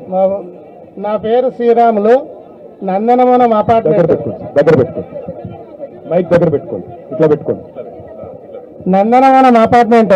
మా- నా పేరు శ్రీరాములు నందనవనం దగ్గర అపార్ట్మెంట్ పెట్టుకోండి దగ్గర పెట్టుకోండి మైక్ దగ్గర పెట్టుకోండి ఇట్లా పెట్టుకోండి నందనవనం అపార్ట్మెంట్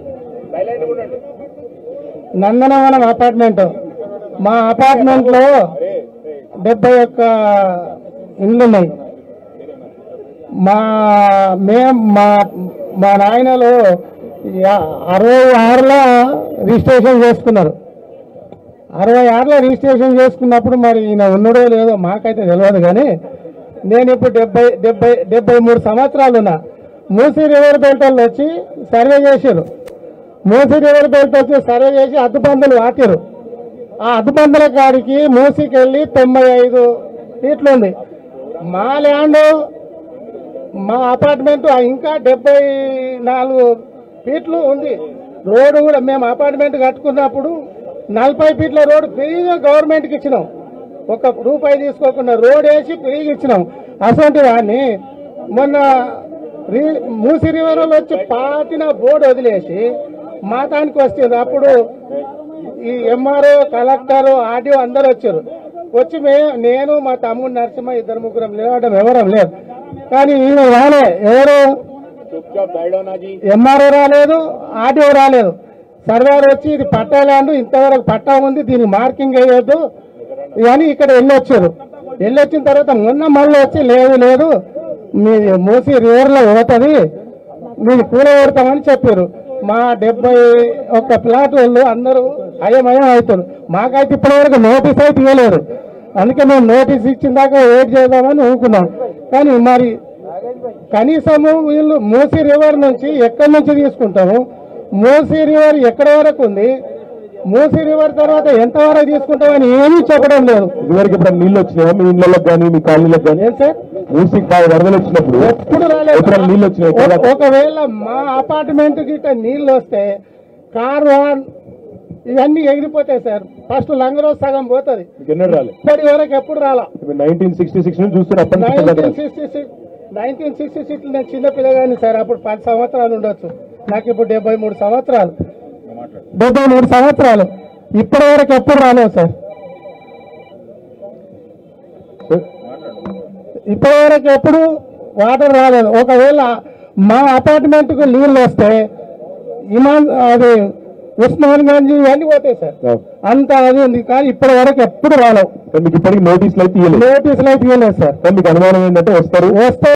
నందనవనం అపార్ట్మెంట్ మా అపార్ట్మెంట్ లో డెబ్బై ఒక్క ఇండ్లు ఉన్నాయి మా మేం మా మా నాయనలు యా- అరవై ఆరులో రిజిస్ట్రేషన్ చేసుకున్నారు అరవై ఆరులో రిజిస్ట్రేషన్ చేసుకున్నప్పుడు మరి ఈయన ఉన్నాడో లేదో మాకైతే తెలియదు కానీ నేను ఇప్పుడు డెబ్బై డెబ్బై డెబ్బై మూడు సంవత్సరాలు ఉన్నా మూసీ రివర్ బెల్ట్ వాళ్ళు వచ్చి సర్వే చేశారు మూసీ రివర్ బెల్ట్ వచ్చి సర్వే చేసి అద్దుబందులు వాటారు ఆ అద్దుబందుల కాడికి మూసీకి వెళ్ళి తొంభై ఐదు ఫీట్లు ఉంది మా ల్యాండ్ మా అపార్ట్మెంట్ ఇంకా డెబ్బై నాలుగు ఫీట్లు ఉంది రోడ్డు కూడా మేము అపార్ట్మెంట్ కట్టుకున్నప్పుడు నలభై ఫీట్ల రోడ్డు ఫ్రీగా గవర్నమెంట్కి ఇచ్చినాం ఒక రూపాయి తీసుకోకుండా రోడ్ వేసి ఫ్రీగా ఇచ్చినాం అటువంటి వాడిని మొన్న రీ మూసి రివర్ వాళ్ళు వచ్చి పాతిన బోర్డు వదిలేసి మా దానికి వస్తుంది అప్పుడు ఈ ఎంఆర్ఓ కలెక్టర్ ఆర్డీఓ అందరు వచ్చారు వచ్చి మే నేను మా తమ్ముడు నరసింహ ఇద్దరు ముగ్గురం నిలవడం ఎవరం లేదు కానీ ఈయన రాలే ఎవరు ఎంఆర్ఓ రాలేదు ఆర్డీఓ రాలేదు సర్వేర్ వచ్చి ఇది పట్టా ల్యాండ్ ఇంతవరకు పట్టా ఉంది దీనికి మార్కింగ్ వేయొద్దు అని ఇక్కడ వెళ్ళొచ్చారు వెళ్ళొచ్చిన తర్వాత మొన్న మళ్ళీ వచ్చి లేదు లేదు మీ మూసి రివర్లో పోతుంది మీరు కూలగొడతామని చెప్పారు మా డెబ్బై ఒక్క ప్లాట్ వాళ్ళు అందరూ అయమయం అవుతారు మాకైతే ఇప్పటివరకు నోటీస్ అయితే ఇవ్వలేదు అందుకే మేము నోటీస్ ఇచ్చిన దాకా వెయిట్ చేద్దామని ఊరుకున్నాం కానీ మరి కనీసము వీళ్ళు మూసీ రివర్ నుంచి ఎక్కడి నుంచి తీసుకుంటాము మూసీ రివర్ ఎక్కడి వరకు ఉంది మూసీ రివర్ తర్వాత ఎంతవరకు తీసుకుంటామని ఏమీ చెప్పడం లేదు ఇదివరకు ఇప్పుడు నీళ్ళు వచ్చినాయా మీ ఇళ్ళకి కానీ మీ కాలనీలకు కానీ ఏం సార్ మూసి బాగా వరదలు వచ్చినప్పుడు ఎప్పుడు రాలేదు ఎప్పుడైనా నీళ్ళు వచ్చినాయి ఒక- ఒకవేళ మా అపార్ట్మెంట్ గిట్ట నీళ్ళు వస్తే కార్ వాన్ ఇవన్నీ ఎగిరిపోతాయి సార్ ఫస్ట్ లంగరోజు సగం పోతుంది మీకు ఎన్నడూ రాలేదు ఇప్పటి వరకు ఎప్పుడు రాలా నైన్టీన్ సిక్స్టీ సిక్స్ నుంచి చూస్తున్న అప్పటి నుంచి ఇప్పటి దాకా nineteen sixty six nineteen sixty six నేను చిన్న పిల్లగాని సార్ అప్పుడు పది సంవత్సరాలు ఉండొచ్చు నాకు ఇప్పుడు డెబ్బై మూడు సంవత్సరాలు డెబ్బై మూడు సంవత్సరాలు ఇప్పటి వరకు ఎప్పుడు రాలేదు సార్ సార్, ఇప్పటి వరకు ఎప్పుడు వాటర్ రాలేదు ఒకవేళ మా అపార్ట్మెంట్ కు నీళ్ళు వస్తే ఇమాన్ అది ఉస్మాన్ గంజ్ ఇవన్నీ పోతాయి సార్ ఆ. అంత అది ఉంది కానీ ఇప్పటి వరకు ఎప్పుడు రాలేవు కానీ మీకు ఇప్పటికి నోటీసులు అయితే ఇవ్వలేదు నోటీసులు అయితే ఇవ్వలేదు సార్ కానీ మీకు అనుమానం ఏంటంటే వస్తారు వస్తే